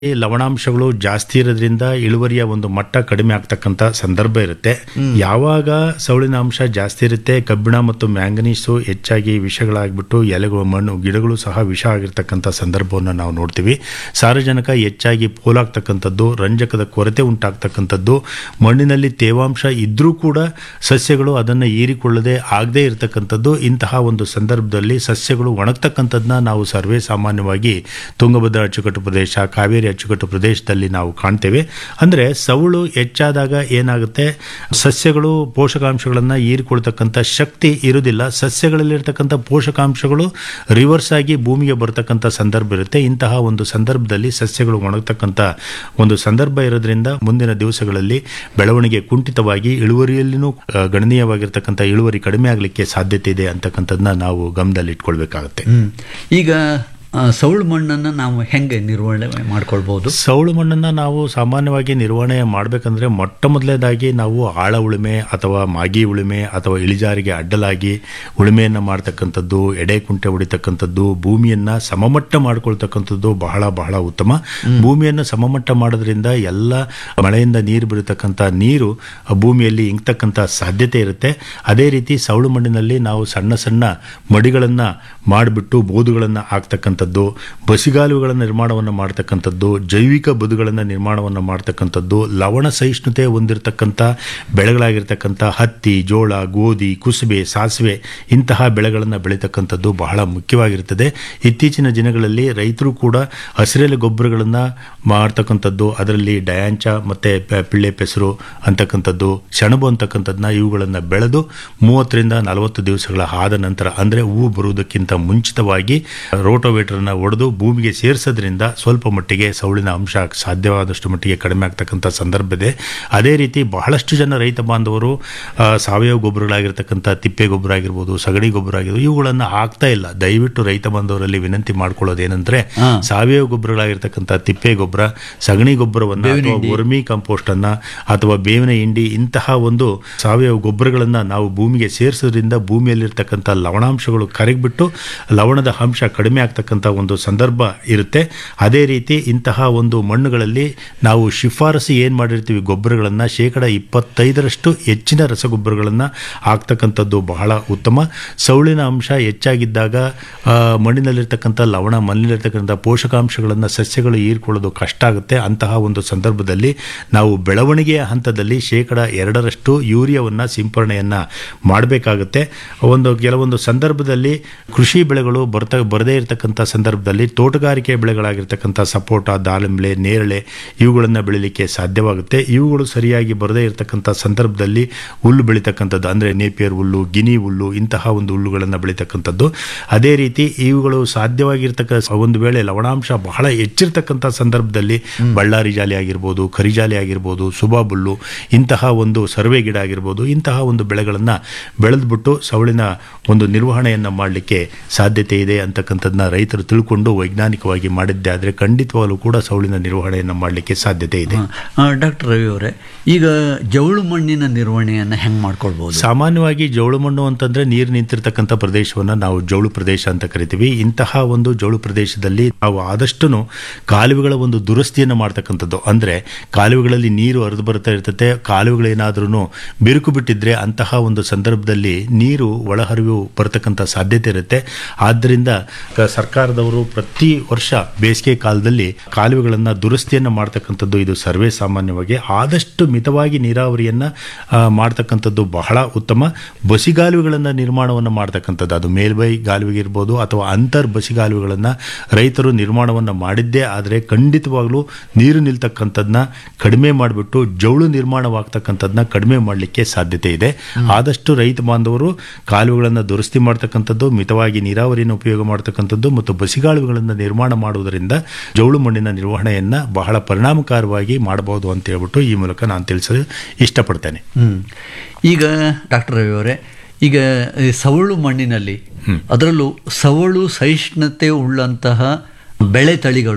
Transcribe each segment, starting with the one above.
ಈ ಲವಣಾಂಶಗಳು ಜಾಸ್ತಿ ಇರೋದ್ರಿಂದ ಇಳುವರಿಯ ಒಂದು ಮಟ್ಟ ಕಡಿಮೆ ಆಗ್ತಕ್ಕಂಥ ಸಂದರ್ಭ ಇರುತ್ತೆ ಯಾವಾಗ ಸವಳಿನ ಅಂಶ ಜಾಸ್ತಿ ಇರುತ್ತೆ ಕಬ್ಬಿಣ ಮತ್ತು ಮ್ಯಾಂಗನೀಸು ಹೆಚ್ಚಾಗಿ ವಿಷಗಳಾಗ್ಬಿಟ್ಟು ಎಲೆಗಳು ಮಣ್ಣು ಗಿಡಗಳು ಸಹ ವಿಷ ಆಗಿರ್ತಕ್ಕಂಥ ಸಂದರ್ಭವನ್ನು ನಾವು ನೋಡ್ತೀವಿ ಸಾರಜನಕ ಹೆಚ್ಚಾಗಿ ಪೋಲಾಗ್ತಕ್ಕಂಥದ್ದು ರಂಜಕದ ಕೊರತೆ ಉಂಟಾಗ್ತಕ್ಕಂಥದ್ದು ಮಣ್ಣಿನಲ್ಲಿ ತೇವಾಂಶ ಇದ್ರೂ ಕೂಡ ಸಸ್ಯಗಳು ಅದನ್ನು ಹೀರಿಕೊಳ್ಳದೆ ಆಗದೇ ಇರತಕ್ಕಂಥದ್ದು ಇಂತಹ ಒಂದು ಸಂದರ್ಭದಲ್ಲಿ ಸಸ್ಯಗಳು ಒಣಗ್ತಕ್ಕಂಥದ್ದನ್ನ ನಾವು ಸರ್ವೇ ಸಾಮಾನ್ಯವಾಗಿ ತುಂಗಭದ್ರಾ ಅಚ್ಚುಕಟ್ಟು ಪ್ರದೇಶ ಕಾವೇರಿ ಅಚ್ಚುಕಟ್ಟು ಪ್ರದೇಶದಲ್ಲಿ ನಾವು ಕಾಣ್ತೇವೆ ಅಂದರೆ ಸವಳು ಹೆಚ್ಚಾದಾಗ ಏನಾಗುತ್ತೆ ಸಸ್ಯಗಳು ಪೋಷಕಾಂಶಗಳನ್ನು ಹೀರಿಕೊಳ್ತಕ್ಕಂಥ ಶಕ್ತಿ ಇರುವುದಿಲ್ಲ ಸಸ್ಯಗಳಲ್ಲಿರ್ತಕ್ಕಂಥ ಪೋಷಕಾಂಶಗಳು ರಿವರ್ಸ್ ಆಗಿ ಭೂಮಿಗೆ ಬರ್ತಕ್ಕಂಥ ಸಂದರ್ಭ ಇರುತ್ತೆ ಇಂತಹ ಒಂದು ಸಂದರ್ಭದಲ್ಲಿ ಸಸ್ಯಗಳು ಒಣಗತಕ್ಕಂಥ ಒಂದು ಸಂದರ್ಭ ಇರೋದ್ರಿಂದ ಮುಂದಿನ ದಿವಸಗಳಲ್ಲಿ ಬೆಳವಣಿಗೆ ಕುಂಠಿತವಾಗಿ ಇಳುವರಿಯಲ್ಲಿನೂ ಆ, ಗಣನೀಯವಾಗಿರ್ತಕ್ಕಂಥ ಇಳುವರಿ ಕಡಿಮೆ ಆಗಲಿಕ್ಕೆ ಸಾಧ್ಯತೆ ಇದೆ ಅಂತಕ್ಕಂಥದ್ದನ್ನ ನಾವು ಗಮನದಲ್ಲಿ ಇಟ್ಕೊಳ್ಬೇಕಾಗತ್ತೆ ಹ್ಮ್. ಈಗ ಆ, ಸೌಳು ಮಣ್ಣನ್ನು ನಾವು ಹೆಂಗೆ ನಿರ್ವಹಣೆ ಮಾಡ್ಕೊಳ್ಬೋದು ಸೌಳು ಮಣ್ಣನ್ನು ನಾವು ಸಾಮಾನ್ಯವಾಗಿ ನಿರ್ವಹಣೆ ಮಾಡಬೇಕಂದ್ರೆ ಮೊಟ್ಟ ಮೊದಲನೇದಾಗಿ ನಾವು ಆಳ ಉಳುಮೆ ಅಥವಾ ಮಾಗಿ ಉಳುಮೆ ಅಥವಾ ಇಳಿಜಾರಿಗೆ ಅಡ್ಡಲಾಗಿ ಉಳುಮೆಯನ್ನು ಮಾಡ್ತಕ್ಕಂಥದ್ದು ಎಡೆ ಕುಂಟೆ ಹೊಡಿತಕ್ಕಂಥದ್ದು ಭೂಮಿಯನ್ನ ಸಮಮಟ್ಟ ಮಾಡ್ಕೊಳ್ತಕ್ಕಂಥದ್ದು ಬಹಳ ಬಹಳ ಉತ್ತಮ ಭೂಮಿಯನ್ನು ಸಮಮಟ್ಟ ಮಾಡೋದ್ರಿಂದ ಎಲ್ಲ ಮಳೆಯಿಂದ ನೀರು ಬೀಳತಕ್ಕಂಥ ನೀರು ಆ ಭೂಮಿಯಲ್ಲಿ ಇಂಗ್ತಕ್ಕಂಥ ಸಾಧ್ಯತೆ ಇರುತ್ತೆ ಅದೇ ರೀತಿ ಸೌಳು ಮಣ್ಣಿನಲ್ಲಿ ನಾವು ಸಣ್ಣ ಸಣ್ಣ ಮಡಿಗಳನ್ನು ಮಾಡಿಬಿಟ್ಟು ಬೋದುಗಳನ್ನು ಹಾಕ್ತಕ್ಕಂಥದ್ದು ಬಸಿಗಾಲುಗಳ ನಿರ್ಮಾಣವನ್ನು ಮಾಡ್ತಕ್ಕಂಥದ್ದು ಜೈವಿಕ ಬದುಗಳನ್ನು ನಿರ್ಮಾಣವನ್ನು ಮಾಡ್ತಕ್ಕಂಥದ್ದು ಲವಣ ಸಹಿಷ್ಣುತೆ ಹೊಂದಿರತಕ್ಕಂಥ ಬೆಳೆಗಳಾಗಿರ್ತಕ್ಕಂಥ ಹತ್ತಿ ಜೋಳ ಗೋಧಿ ಕುಸುಬೆ ಸಾಸಿವೆ ಇಂತಹ ಬೆಳೆಗಳನ್ನು ಬೆಳೀತಕ್ಕಂಥದ್ದು ಬಹಳ ಮುಖ್ಯವಾಗಿರ್ತದೆ ಇತ್ತೀಚಿನ ದಿನಗಳಲ್ಲಿ ರೈತರು ಕೂಡ ಹಸಿರೆಲೆ ಗೊಬ್ಬರಗಳನ್ನು ಮಾಡ್ತಕ್ಕಂಥದ್ದು ಅದರಲ್ಲಿ ಡಯಾಂಚ ಮತ್ತು ಪಿಳ್ಳೆ ಪೆಸರು ಅಂತಕ್ಕಂಥದ್ದು ಸೆಣಬು ಅಂತಕ್ಕಂಥದ್ದನ್ನ ಇವುಗಳನ್ನು ಬೆಳೆದು ಮೂವತ್ತರಿಂದ ನಲವತ್ತು ದಿವಸಗಳ ಆದ ನಂತರ ಅಂದರೆ ಹೂವು ಬರುವುದಕ್ಕಿಂತ ಮುಂಚಿತವಾಗಿ ರೋಟೋವೇಟರ್ನ ಒಡೆದು ಭೂಮಿಗೆ ಸೇರಿಸೋದ್ರಿಂದ ಸ್ವಲ್ಪ ಮಟ್ಟಿಗೆ ಸೌಳಿನ ಅಂಶ ಸಾಧ್ಯವಾದಷ್ಟು ಮಟ್ಟಿಗೆ ಕಡಿಮೆ ಆಗ್ತಕ್ಕಂಥ ಸಂದರ್ಭ ಇದೆ ಅದೇ ರೀತಿ ಬಹಳಷ್ಟು ಜನ ರೈತ ಬಾಂಧವರು ಆ, ಸಾವಯವ ಗೊಬ್ಬರಗಳಾಗಿರ್ತಕ್ಕಂಥ ತಿಪ್ಪೆ ಗೊಬ್ಬರ ಆಗಿರ್ಬೋದು ಸಗಣಿ ಗೊಬ್ಬರ ಆಗಿರ್ಬೋದು ಇವುಗಳನ್ನು ಹಾಕ್ತಾ ಇಲ್ಲ ದಯವಿಟ್ಟು ರೈತ ಬಾಂಧವರಲ್ಲಿ ವಿನಂತಿ ಮಾಡ್ಕೊಳ್ಳೋದೇನೆಂದ್ರೆ ಹಾ. ಸಾವಯವ ಗೊಬ್ಬರಗಳಾಗಿರ್ತಕ್ಕಂಥ ತಿಪ್ಪೆ ಗೊಬ್ಬರ ಸಗಣಿ ಗೊಬ್ಬರವನ್ನು ಅಥವಾ ವರ್ಮಿ ಕಂಪೋಸ್ಟ್ ಅನ್ನ ಅಥವಾ ಬೇವಿನ ಹಿಂಡಿ ಇಂತಹ ಒಂದು ಸಾವಯವ ಗೊಬ್ಬರಗಳನ್ನ ನಾವು ಭೂಮಿಗೆ ಸೇರಿಸೋದ್ರಿಂದ ಭೂಮಿಯಲ್ಲಿರ್ತಕ್ಕಂಥ ಲವಣಾಂಶಗಳು ಕರಗಿಬಿಟ್ಟು ಲವಣದ ಅಂಶ ಕಡಿಮೆ ಆಗ್ತಕ್ಕಂಥ ಒಂದು ಸಂದರ್ಭ ಇರುತ್ತೆ ಅದೇ ರೀತಿ ಇಂತಹ ಒಂದು ಮಣ್ಣುಗಳಲ್ಲಿ ನಾವು ಶಿಫಾರಸು ಏನು ಮಾಡಿರ್ತೀವಿ ಗೊಬ್ಬರಗಳನ್ನು ಶೇಕಡ ಇಪ್ಪತ್ತೈದರಷ್ಟು ಹೆಚ್ಚಿನ ರಸಗೊಬ್ಬರಗಳನ್ನು ಹಾಕ್ತಕ್ಕಂಥದ್ದು ಬಹಳ ಉತ್ತಮ ಸೌಳಿನ ಅಂಶ ಹೆಚ್ಚಾಗಿದ್ದಾಗ ಆ, ಮಣ್ಣಿನಲ್ಲಿರ್ತಕ್ಕಂಥ ಲವಣ ಮಣ್ಣಿನಲ್ಲಿರ್ತಕ್ಕಂಥ ಪೋಷಕಾಂಶಗಳನ್ನು ಸಸ್ಯಗಳು ಹೀರ್ಕೊಳ್ಳೋದು ಕಷ್ಟ ಆಗುತ್ತೆ ಅಂತಹ ಒಂದು ಸಂದರ್ಭದಲ್ಲಿ ನಾವು ಬೆಳವಣಿಗೆಯ ಹಂತದಲ್ಲಿ ಶೇಕಡ ಎರಡರಷ್ಟು ಯೂರಿಯಾವನ್ನು ಸಿಂಪರಣೆಯನ್ನು ಮಾಡಬೇಕಾಗುತ್ತೆ ಒಂದು ಕೆಲವೊಂದು ಸಂದರ್ಭದಲ್ಲಿ ಕೃಷಿ ಬೆಳೆಗಳು ಬರ್ತ ಬರದೇ ಇರತಕ್ಕಂಥ ಸಂದರ್ಭದಲ್ಲಿ ತೋಟಗಾರಿಕೆ ಬೆಳೆಗಳಾಗಿರ್ತಕ್ಕಂಥ ಸಪೋಟ ದಾಳಿಂಬೆ ನೇರಳೆ ಇವುಗಳನ್ನು ಬೆಳಿಲಿಕ್ಕೆ ಸಾಧ್ಯವಾಗುತ್ತೆ ಇವುಗಳು ಸರಿಯಾಗಿ ಬರದೇ ಇರತಕ್ಕಂಥ ಸಂದರ್ಭದಲ್ಲಿ ಹುಲ್ಲು ಬೆಳೀತಕ್ಕಂಥದ್ದು ಅಂದರೆ ನೇಪಿಯರ್ ಹುಲ್ಲು ಗಿನಿ ಹುಲ್ಲು ಇಂತಹ ಒಂದು ಹುಲ್ಲುಗಳನ್ನು ಬೆಳೀತಕ್ಕಂಥದ್ದು ಅದೇ ರೀತಿ ಇವುಗಳು ಸಾಧ್ಯವಾಗಿರ್ತಕ್ಕ ಒಂದು ವೇಳೆ ಲವಣಾಂಶ ಬಹಳ ಹೆಚ್ಚಿರ್ತಕ್ಕಂಥ ಸಂದರ್ಭದಲ್ಲಿ ಬಳ್ಳಾರಿ ಜಾಲಿ ಆಗಿರ್ಬೋದು ಕರಿಜಾಲಿ ಆಗಿರ್ಬೋದು ಸುಬಾಬುಲ್ಲು ಇಂತಹ ಒಂದು ಸರ್ವೆ ಗಿಡ ಆಗಿರ್ಬೋದು ಇಂತಹ ಒಂದು ಬೆಳೆಗಳನ್ನು ಬೆಳೆದ್ಬಿಟ್ಟು ಸವಳಿನ ಒಂದು ನಿರ್ವಹಣೆಯನ್ನು ಮಾಡಲಿಕ್ಕೆ ಸಾಧ್ಯತೆ ಇದೆ ಅಂತಕ್ಕಂಥದ್ದನ್ನ ರೈತರು ತಿಳ್ಕೊಂಡು ವೈಜ್ಞಾನಿಕವಾಗಿ ಮಾಡಿದ್ದೆ ಆದರೆ ಖಂಡಿತವಾಗಲೂ ಕೂಡ ಸವಳಿನ ನಿರ್ವಹಣೆಯನ್ನು ಮಾಡಲಿಕ್ಕೆ ಸಾಧ್ಯತೆ ಇದೆ ಡಾಕ್ಟರ್ ರವಿ ಅವರೇ ಈಗ ಜವಳು ಮಣ್ಣಿನ ನಿರ್ವಹಣೆಯನ್ನು ಹೆಂಗೆ ಮಾಡ್ಕೊಳ್ಬೋದು ಸಾಮಾನ್ಯವಾಗಿ ಜೌಳು ಮಣ್ಣು ಅಂತಂದ್ರೆ ನೀರು ನಿಂತಿರ್ತಕ್ಕಂಥ ಪ್ರದೇಶವನ್ನು ನಾವು ಜೌಳು ಪ್ರದೇಶ ಅಂತ ಕರಿತೀವಿ ಇಂತಹ ಒಂದು ಜೌಳು ಪ್ರದೇಶದಲ್ಲಿ ನಾವು ಆದಷ್ಟು ಕಾಲುವೆಗಳ ಒಂದು ದುರಸ್ತಿಯನ್ನು ಮಾಡ್ತಕ್ಕಂಥದ್ದು ಅಂದ್ರೆ ಕಾಲುವೆಗಳಲ್ಲಿ ನೀರು ಹರಿದು ಬರ್ತಾ ಇರ್ತದೆ ಕಾಲುವೆಗಳೇನಾದ್ರೂ ಬಿರುಕು ಬಿಟ್ಟಿದ್ರೆ ಅಂತಹ ಒಂದು ಸಂದರ್ಭದಲ್ಲಿ ನೀರು ಒಳಹರಿವು ಬರ್ತಕ್ಕಂಥ ಸಾಧ್ಯತೆ ಇರುತ್ತೆ ಆದ್ದರಿಂದ ಕ- ಸರ್ಕಾರದವರು ಪ್ರತಿ ವರ್ಷ ಬೇಸಿಗೆ ಕಾಲದಲ್ಲಿ ಕಾಲುವೆಗಳನ್ನು ದುರಸ್ತಿಯನ್ನು ಮಾಡ್ತಕ್ಕಂಥದ್ದು ಇದು ಸರ್ವೇ ಸಾಮಾನ್ಯವಾಗಿ ಆದಷ್ಟು ಮಿತವಾಗಿ ನೀರಾವರಿಯನ್ನು ಆ, ಮಾಡ್ತಕ್ಕಂಥದ್ದು ಬಹಳ ಉತ್ತಮ ಬಸಿಗಾಲುವೆಗಳನ್ನು ನಿರ್ಮಾಣವನ್ನು ಮಾಡ್ತಕ್ಕಂಥದ್ದು ಅದು ಮೇಲ್ಬೈ ಗಾಲುವೆ ಇರ್ಬೋದು ಅಥವಾ ಅಂತರ್ ಬಸಿಗಾಲುವೆಗಳನ್ನು ರೈತರು ನಿರ್ಮಾಣವನ್ನು ಮಾಡಿದ್ದೇ ಆದರೆ ಖಂಡಿತವಾಗ್ಲೂ ನೀರು ನಿಲ್ತಕ್ಕಂಥದ್ದನ್ನ ಕಡಿಮೆ ಮಾಡಿಬಿಟ್ಟು ಜೌಳು ನಿರ್ಮಾಣವಾಗ್ತಕ್ಕಂಥದ್ದನ್ನ ಕಡಿಮೆ ಮಾಡಲಿಕ್ಕೆ ಸಾಧ್ಯತೆ ಇದೆ ಆದಷ್ಟು ರೈತ ಬಾಂಧವರು ಕಾಲುವೆಗಳನ್ನು ದುರಸ್ತಿ ಮಾಡ್ತಕ್ಕಂಥದ್ದು ಮಿತವಾಗಿ ನೀರಾವರಿಯನ್ನು ಉಪಯೋಗ ಮಾಡ್ತಕ್ಕಂಥದ್ದು ಮತ್ತು ಬಸಿಗಾಲುವೆಗಳನ್ನು ನಿರ್ಮಾಣ ಮಾಡುವುದರಿಂದ ಜೌಳು ಮಣ್ಣಿನ ನಿರ್ವಹಣೆಯನ್ನು ಬಹಳ ಪರಿಣಾಮಕಾರವಾಗಿ ಮಾಡಬಹುದು ಅಂತ ಹೇಳ್ಬಿಟ್ಟು ಈ ಮೂಲಕ ನಾನು ತಿಳಿಸಲು ಇಷ್ಟಪಡ್ತೇನೆ ಹ್ಮ್. ಈಗ ಡಾಕ್ಟರ್ ರವಿ ಅವರೇ ಈಗ ಈ ಸವಳು ಮಣ್ಣಿನಲ್ಲಿ ಅದರಲ್ಲೂ ಸವಳು ಸಹಿಷ್ಣುತೆ ಉಳ್ಳಂತಹ ಬೆಳೆ ತಳಿಗಳು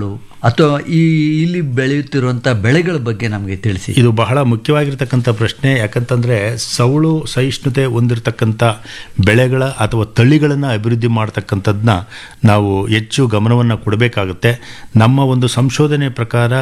ಅಥವಾ ಈ ಇಲ್ಲಿ ಬೆಳೆಯುತ್ತಿರುವಂಥ ಬೆಳೆಗಳ ಬಗ್ಗೆ ನಮಗೆ ತಿಳಿಸಿ ಇದು ಬಹಳ ಮುಖ್ಯವಾಗಿರ್ತಕ್ಕಂಥ ಪ್ರಶ್ನೆ ಯಾಕಂತಂದ್ರೆ ಸೌಳು ಸಹಿಷ್ಣುತೆ ಹೊಂದಿರತಕ್ಕಂಥ ಬೆಳೆಗಳ ಅಥವಾ ತಳಿಗಳನ್ನು ಅಭಿವೃದ್ಧಿ ಮಾಡ್ತಕ್ಕಂಥದ್ದನ್ನ ನಾವು ಹೆಚ್ಚು ಗಮನವನ್ನು ಕೊಡಬೇಕಾಗುತ್ತೆ ನಮ್ಮ ಒಂದು ಸಂಶೋಧನೆ ಪ್ರಕಾರ